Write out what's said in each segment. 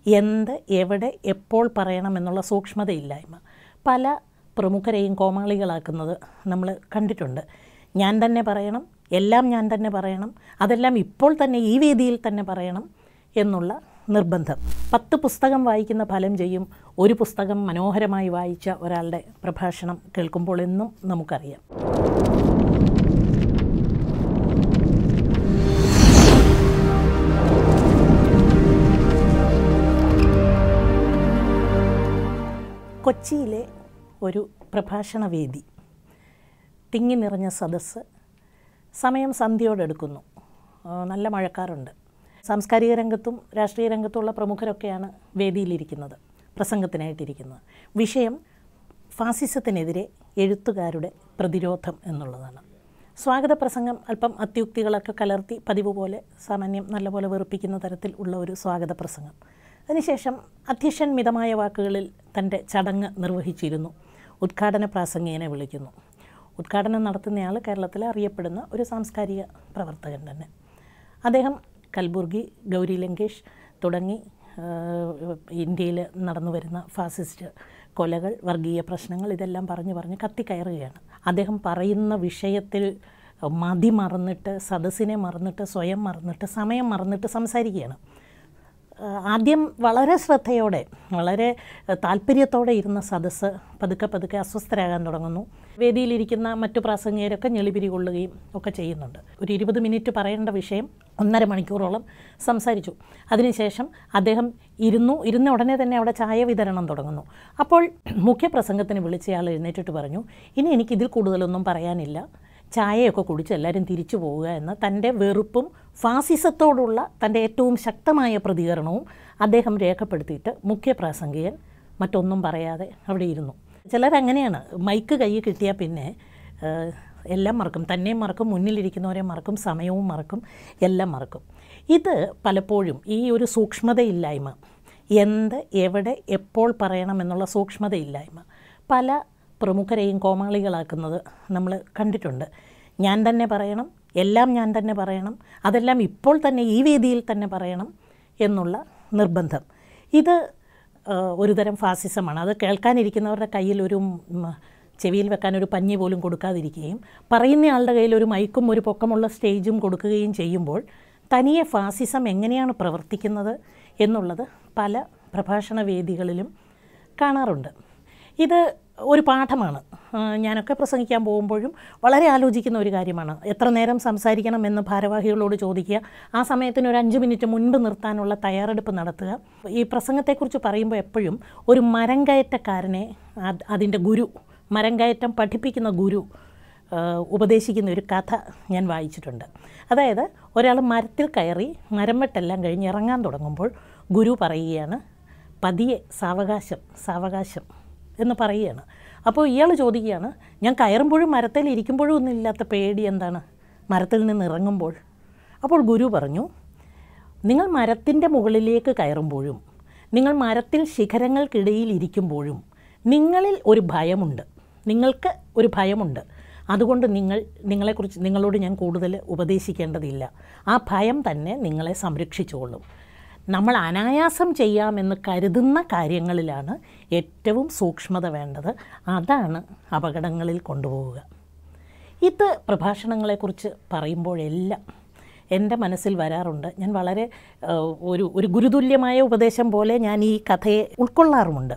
എന്ത് എവിടെ എപ്പോൾ പറയണം എന്നുള്ള സൂക്ഷ്മതയില്ലായ്മ പല പ്രമുഖരെയും കോമാളികളാക്കുന്നത് നമ്മൾ കണ്ടിട്ടുണ്ട് ഞാൻ തന്നെ പറയണം എല്ലാം ഞാൻ തന്നെ പറയണം അതെല്ലാം ഇപ്പോൾ തന്നെ ഈ വേദിയിൽ തന്നെ പറയണം എന്നുള്ള നിർബന്ധം പത്ത് പുസ്തകം വായിക്കുന്ന ഫലം ചെയ്യും ഒരു പുസ്തകം മനോഹരമായി വായിച്ച ഒരാളുടെ പ്രഭാഷണം കേൾക്കുമ്പോൾ എന്നും നമുക്കറിയാം കൊച്ചിയിലെ ഒരു പ്രഭാഷണ വേദി തിങ്ങി നിറഞ്ഞ സദസ്സ് സമയം സന്ധ്യയോടെടുക്കുന്നു ആ, നല്ല മഴക്കാറുണ്ട് സാംസ്കാരിക രംഗത്തും രാഷ്ട്രീയ രംഗത്തുമുള്ള പ്രമുഖരൊക്കെയാണ് വേദിയിലിരിക്കുന്നത് പ്രസംഗത്തിനായിട്ടിരിക്കുന്നത് വിഷയം ഫാസിസത്തിനെതിരെ എഴുത്തുകാരുടെ പ്രതിരോധം എന്നുള്ളതാണ് സ്വാഗത പ്രസംഗം അല്പം അത്യുക്തികളൊക്കെ കലർത്തി പതിവ് പോലെ സാമാന്യം നല്ലപോലെ വെറുപ്പിക്കുന്ന തരത്തിൽ ഉള്ള ഒരു സ്വാഗത പ്രസംഗം അതിനുശേഷം അധ്യക്ഷൻ മിതമായ വാക്കുകളിൽ തൻ്റെ ചടങ്ങ് നിർവഹിച്ചിരുന്നു ഉദ്ഘാടന പ്രാസംഗികനെ വിളിക്കുന്നു ഉദ്ഘാടനം നടത്തുന്നയാൾ കേരളത്തിൽ അറിയപ്പെടുന്ന ഒരു സാംസ്കാരിക പ്രവർത്തകൻ തന്നെ അദ്ദേഹം കൽബുർഗി ഗൗരി ലങ്കേഷ് തുടങ്ങി ആഹ്, ഇന്ത്യയിൽ നടന്നു വരുന്ന ഫാസിസ്റ്റ് കൊലകൾ വർഗീയ പ്രശ്നങ്ങൾ ഇതെല്ലാം പറഞ്ഞു പറഞ്ഞ് കത്തിക്കയറുകയാണ് അദ്ദേഹം പറയുന്ന വിഷയത്തിൽ മതി മറന്നിട്ട് സദസ്സിനെ മറന്നിട്ട് സ്വയം മറന്നിട്ട് സമയം മറന്നിട്ട് സംസാരിക്കുകയാണ് ആഹ് ആദ്യം വളരെ ശ്രദ്ധയോടെ വളരെ ആഹ് താല്പര്യത്തോടെ ഇരുന്ന സദസ്സ് പതുക്കെ പതുക്കെ അസ്വസ്ഥരാകാൻ തുടങ്ങുന്നു വേദിയിലിരിക്കുന്ന മറ്റു പ്രാസംഗികരൊക്കെ ഞെളിപിരി കൊള്ളുകയും ഒക്കെ ചെയ്യുന്നുണ്ട് ഒരു ഇരുപത് മിനിറ്റ് പറയേണ്ട വിഷയം ഒന്നര മണിക്കൂറോളം സംസാരിച്ചു അതിനുശേഷം അദ്ദേഹം ഇരുന്നു ഇരുന്ന ഉടനെ തന്നെ അവിടെ ചായ വിതരണം തുടങ്ങുന്നു അപ്പോൾ മുഖ്യപ്രസംഗത്തിന് വിളിച്ചയാൾ എഴുന്നേറ്റിട്ട് പറഞ്ഞു ഇനി എനിക്ക് ഇതിൽ കൂടുതലൊന്നും പറയാനില്ല ചായയൊക്കെ കുടിച്ച് എല്ലാവരും തിരിച്ചു പോവുക എന്ന തൻ്റെ വെറുപ്പും ഫാസിസത്തോടുള്ള തൻ്റെ ഏറ്റവും ശക്തമായ പ്രതികരണവും അദ്ദേഹം രേഖപ്പെടുത്തിയിട്ട് മുഖ്യപ്രാസംഗികൻ മറ്റൊന്നും പറയാതെ അവിടെ ഇരുന്നു ചിലരങ്ങനെയാണ് മൈക്ക് കയ്യിൽ കിട്ടിയാൽ പിന്നെ ഏഹ്, എല്ലാം മറക്കും തന്നെയും മറക്കും മുന്നിലിരിക്കുന്നവരെ മറക്കും സമയവും മറക്കും എല്ലാം മറക്കും ഇത് പലപ്പോഴും ഈ ഒരു സൂക്ഷ്മതയില്ലായ്മ എന്ത് എവിടെ എപ്പോൾ പറയണം എന്നുള്ള സൂക്ഷ്മതയില്ലായ്മ പല പ്രമുഖരെയും കോമാളികളാക്കുന്നത് നമ്മൾ കണ്ടിട്ടുണ്ട് ഞാൻ തന്നെ പറയണം എല്ലാം ഞാൻ തന്നെ പറയണം അതെല്ലാം ഇപ്പോൾ തന്നെ ഈ വേദിയിൽ തന്നെ പറയണം എന്നുള്ള നിർബന്ധം ഇത് ആ, ഒരുതരം ഫാസിസമാണ് അത് കേൾക്കാനിരിക്കുന്നവരുടെ കയ്യിൽ ഒരു ഉം, ചെവിയിൽ വെക്കാൻ ഒരു പഞ്ഞി പോലും കൊടുക്കാതിരിക്കുകയും പറയുന്നയാളുടെ കയ്യിൽ ഒരു മൈക്കും ഒരു പൊക്കമുള്ള സ്റ്റേജും കൊടുക്കുകയും ചെയ്യുമ്പോൾ തനിയെ ഫാസിസം എങ്ങനെയാണ് പ്രവർത്തിക്കുന്നത് എന്നുള്ളത് പല പ്രഭാഷണ വേദികളിലും കാണാറുണ്ട് ഇത് ഒരു പാഠമാണ് ആ, ഞാനൊക്കെ പ്രസംഗിക്കാൻ പോകുമ്പോഴും വളരെ ആലോചിക്കുന്ന ഒരു കാര്യമാണ് എത്ര നേരം സംസാരിക്കണം എന്ന് ഭാരവാഹികളോട് ചോദിക്കുക ആ സമയത്തിന് ഒരു അഞ്ച് മിനിറ്റ് മുൻപ് നിർത്താനുള്ള തയ്യാറെടുപ്പ് നടത്തുക ഈ പ്രസംഗത്തെക്കുറിച്ച് പറയുമ്പോൾ എപ്പോഴും ഒരു മരം കയറ്റക്കാരനെ അത് അതിൻ്റെ ഗുരു മരം കയറ്റം പഠിപ്പിക്കുന്ന ഗുരു ആ, ഉപദേശിക്കുന്ന ഒരു കഥ ഞാൻ വായിച്ചിട്ടുണ്ട് അതായത് ഒരാൾ മരത്തിൽ കയറി മരം വെട്ടെല്ലാം കഴിഞ്ഞ് ഇറങ്ങാൻ തുടങ്ങുമ്പോൾ ഗുരു പറയുകയാണ് പതിയെ സാവകാശം സാവകാശം എന്ന് പറയുകയാണ് അപ്പോൾ ഇയാൾ ചോദിക്കുകയാണ് ഞാൻ കയറുമ്പോഴും മരത്തിൽ ഇരിക്കുമ്പോഴും ഒന്നും ഇല്ലാത്ത പേടി എന്താണ് മരത്തിൽ നിന്ന് ഇറങ്ങുമ്പോൾ അപ്പോൾ ഗുരു പറഞ്ഞു നിങ്ങൾ മരത്തിൻ്റെ മുകളിലേക്ക് കയറുമ്പോഴും നിങ്ങൾ മരത്തിൽ ശിഖരങ്ങൾക്കിടയിൽ ഇരിക്കുമ്പോഴും നിങ്ങളിൽ ഒരു ഭയമുണ്ട് നിങ്ങൾക്ക് ഒരു ഭയമുണ്ട് അതുകൊണ്ട് നിങ്ങൾ നിങ്ങളെക്കുറിച്ച് നിങ്ങളോട് ഞാൻ കൂടുതൽ ഉപദേശിക്കേണ്ടതില്ല ആ ഭയം തന്നെ നിങ്ങളെ സംരക്ഷിച്ചുകൊള്ളും നമ്മൾ അനായാസം ചെയ്യാമെന്ന് കരുതുന്ന കാര്യങ്ങളിലാണ് ഏറ്റവും സൂക്ഷ്മത വേണ്ടത് അതാണ് അപകടങ്ങളിൽ കൊണ്ടുപോവുക ഇത് പ്രഭാഷണങ്ങളെക്കുറിച്ച് പറയുമ്പോഴെല്ലാം എൻ്റെ മനസ്സിൽ വരാറുണ്ട് ഞാൻ വളരെ ആ, ഒരു ഒരു ഗുരുതുല്യമായ ഉപദേശം പോലെ ഞാൻ ഈ കഥയെ ഉൾക്കൊള്ളാറുമുണ്ട്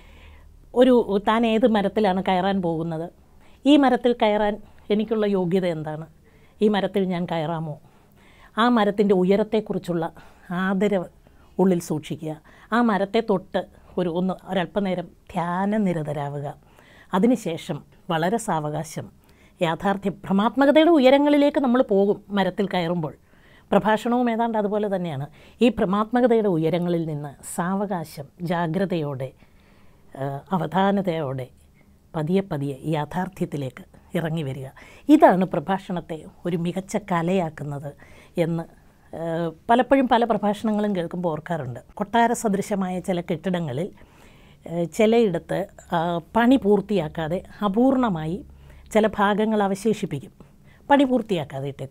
ഒരു താൻ ഏത് മരത്തിലാണ് കയറാൻ പോകുന്നത് ഈ മരത്തിൽ കയറാൻ എനിക്കുള്ള യോഗ്യത എന്താണ് ഈ മരത്തിൽ ഞാൻ കയറാമോ ആ മരത്തിൻ്റെ ഉയരത്തെക്കുറിച്ചുള്ള ആദരവ് ഉള്ളിൽ സൂക്ഷിക്കുക ആ മരത്തെ തൊട്ട് ഒരു ഒന്ന് ഒരല്പനേരം ധ്യാനനിരതരാവുക അതിനുശേഷം വളരെ സാവകാശം യാഥാർത്ഥ്യം ഭ്രമാത്മകതയുടെ ഉയരങ്ങളിലേക്ക് നമ്മൾ പോകും മരത്തിൽ കയറുമ്പോൾ പ്രഭാഷണവും ഏതാണ്ട് അതുപോലെ തന്നെയാണ് ഈ ഭ്രമാത്മകതയുടെ ഉയരങ്ങളിൽ നിന്ന് സാവകാശം ജാഗ്രതയോടെ ആ, അവധാനതയോടെ പതിയെ പതിയെ ഈ യാഥാർത്ഥ്യത്തിലേക്ക് ഇറങ്ങി വരിക ഇതാണ് പ്രഭാഷണത്തെ ഒരു മികച്ച കലയാക്കുന്നത് എന്ന് ആ, പലപ്പോഴും പല പ്രഭാഷണങ്ങളും കേൾക്കുമ്പോൾ ഓർക്കാറുണ്ട് കൊട്ടാര സദൃശമായ ചില കെട്ടിടങ്ങളിൽ ആ, ചിലയിടത്ത് ആ, പണി പൂർത്തിയാക്കാതെ അപൂർണമായി ചില ഭാഗങ്ങൾ അവശേഷിപ്പിക്കും പണി പൂർത്തിയാക്കാതെ ഇട്ടേക്കും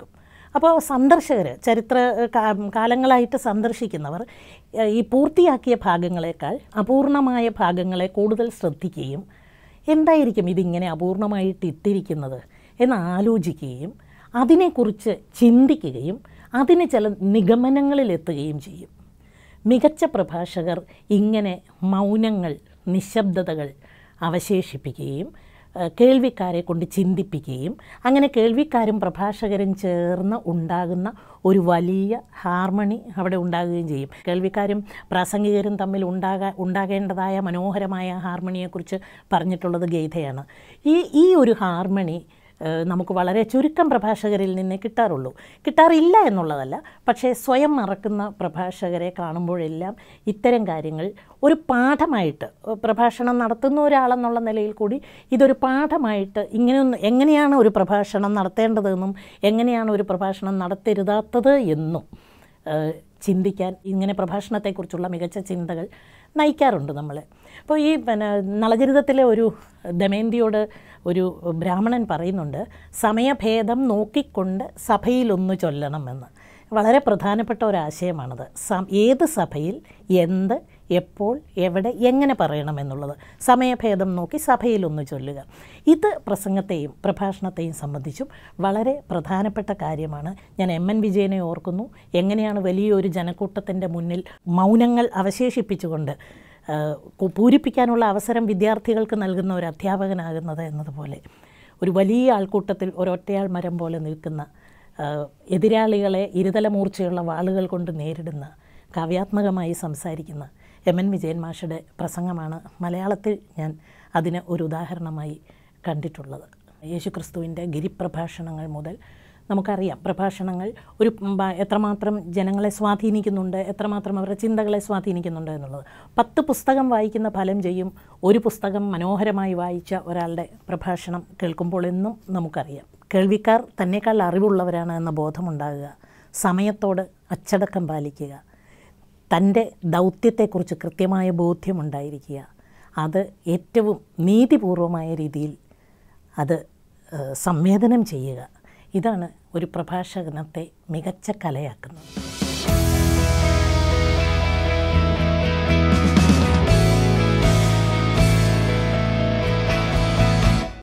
അപ്പോൾ സന്ദർശകർ ചരിത്ര കാ- കാലങ്ങളായിട്ട് സന്ദർശിക്കുന്നവർ ഏഹ്, ഈ പൂർത്തിയാക്കിയ ഭാഗങ്ങളെക്കാൾ അപൂർണമായ ഭാഗങ്ങളെ കൂടുതൽ ശ്രദ്ധിക്കുകയും എന്തായിരിക്കും ഇതിങ്ങനെ അപൂർണമായിട്ട് ഇട്ടിരിക്കുന്നത് എന്ന് ആലോചിക്കുകയും അതിനെക്കുറിച്ച് ചിന്തിക്കുകയും അതിന് ചില നിഗമനങ്ങളിലെത്തുകയും ചെയ്യും മികച്ച പ്രഭാഷകർ ഇങ്ങനെ മൗനങ്ങൾ നിശബ്ദതകൾ അവശേഷിപ്പിക്കുകയും ഏഹ്, കേൾവിക്കാരെ കൊണ്ട് ചിന്തിപ്പിക്കുകയും അങ്ങനെ കേൾവിക്കാരും പ്രഭാഷകരും ചേർന്ന് ഉണ്ടാകുന്ന ഒരു വലിയ ഹാർമണി അവിടെ ഉണ്ടാകുകയും ചെയ്യും കേൾവിക്കാരും പ്രാസംഗികരും തമ്മിൽ ഉണ്ടാകാ ഉണ്ടാകേണ്ടതായ മനോഹരമായ ഹാർമണിയെക്കുറിച്ച് പറഞ്ഞിട്ടുള്ളത് ഗീതയാണ് ഈ ഈ ഒരു ഹാർമണി ഏഹ് നമുക്ക് വളരെ ചുരുക്കം പ്രഭാഷകരിൽ നിന്നേ കിട്ടാറുള്ളൂ കിട്ടാറില്ല എന്നുള്ളതല്ല പക്ഷേ സ്വയം മറക്കുന്ന പ്രഭാഷകരെ കാണുമ്പോഴെല്ലാം ഇത്തരം കാര്യങ്ങൾ ഒരു പാഠമായിട്ട് ഏഹ് പ്രഭാഷണം നടത്തുന്ന ഒരാളെന്നുള്ള നിലയിൽ കൂടി ഇതൊരു പാഠമായിട്ട് ഇങ്ങനെയൊന്ന് എങ്ങനെയാണ് ഒരു പ്രഭാഷണം നടത്തേണ്ടതെന്നും എങ്ങനെയാണ് ഒരു പ്രഭാഷണം നടത്തരുതാത്തത് എന്നും ഏഹ് ചിന്തിക്കാൻ ഇങ്ങനെ പ്രഭാഷണത്തെക്കുറിച്ചുള്ള മികച്ച ചിന്തകൾ നയിക്കാറുണ്ട് നമ്മളെ അപ്പോൾ ഈ പിന്നെ നളചരിതത്തിലെ ഒരു ദമയന്തിയോട് ഒരു ബ്രാഹ്മണൻ പറയുന്നുണ്ട് സമയഭേദം നോക്കിക്കൊണ്ട് സഭയിലൊന്നു ചൊല്ലണമെന്ന് വളരെ പ്രധാനപ്പെട്ട ഒരാശയമാണത് സം ഏത് സഭയിൽ എന്ത് എപ്പോൾ എവിടെ എങ്ങനെ പറയണമെന്നുള്ളത് സമയഭേദം നോക്കി സഭയിലൊന്ന് ചൊല്ലുക ഇത് പ്രസംഗത്തെയും പ്രഭാഷണത്തെയും സംബന്ധിച്ചും വളരെ പ്രധാനപ്പെട്ട കാര്യമാണ് ഞാൻ എം എൻ വിജയനെ ഓർക്കുന്നു എങ്ങനെയാണ് വലിയൊരു ജനക്കൂട്ടത്തിൻ്റെ മുന്നിൽ മൗനങ്ങൾ അവശേഷിപ്പിച്ചുകൊണ്ട് ആ, കു- പൂരിപ്പിക്കാനുള്ള അവസരം വിദ്യാർത്ഥികൾക്ക് നൽകുന്ന ഒരു അധ്യാപകനാകുന്നത് എന്നതുപോലെ ഒരു വലിയ ആൾക്കൂട്ടത്തിൽ ഒരൊറ്റയാൾ മരം പോലെ നിൽക്കുന്ന ആ, എതിരാളികളെ ഇരുതല മൂർച്ചയുള്ള വാളുകൾ കൊണ്ട് നേരിടുന്ന കാവ്യാത്മകമായി സംസാരിക്കുന്ന എം എൻ വിജയൻ മാഷയുടെ പ്രസംഗമാണ് മലയാളത്തിൽ ഞാൻ അതിന് ഒരു ഉദാഹരണമായി കണ്ടിട്ടുള്ളത് യേശുക്രിസ്തുവിൻ്റെ ഗിരിപ്രഭാഷണങ്ങൾ മുതൽ നമുക്കറിയാം പ്രഭാഷണങ്ങൾ ഒരു ബ- എത്രമാത്രം ജനങ്ങളെ സ്വാധീനിക്കുന്നുണ്ട് എത്രമാത്രം അവരുടെ ചിന്തകളെ സ്വാധീനിക്കുന്നുണ്ട് എന്നുള്ളത് പത്ത് പുസ്തകം വായിക്കുന്ന ഫലം ചെയ്യും ഒരു പുസ്തകം മനോഹരമായി വായിച്ച ഒരാളുടെ പ്രഭാഷണം കേൾക്കുമ്പോൾ എന്നും നമുക്കറിയാം കേൾവിക്കാർ തന്നെക്കാൾ അറിവുള്ളവരാണ് എന്ന ബോധമുണ്ടാകുക സമയത്തോട് അച്ചടക്കം പാലിക്കുക തൻ്റെ ദൗത്യത്തെക്കുറിച്ച് കൃത്യമായ ബോധ്യമുണ്ടായിരിക്കുക അത് ഏറ്റവും നീതിപൂർവമായ രീതിയിൽ അത് ഏഹ്, സംവേദനം ചെയ്യുക ഇതാണ് ഒരു പ്രഭാഷകനത്തെ മികച്ച കലയാക്കുന്നത്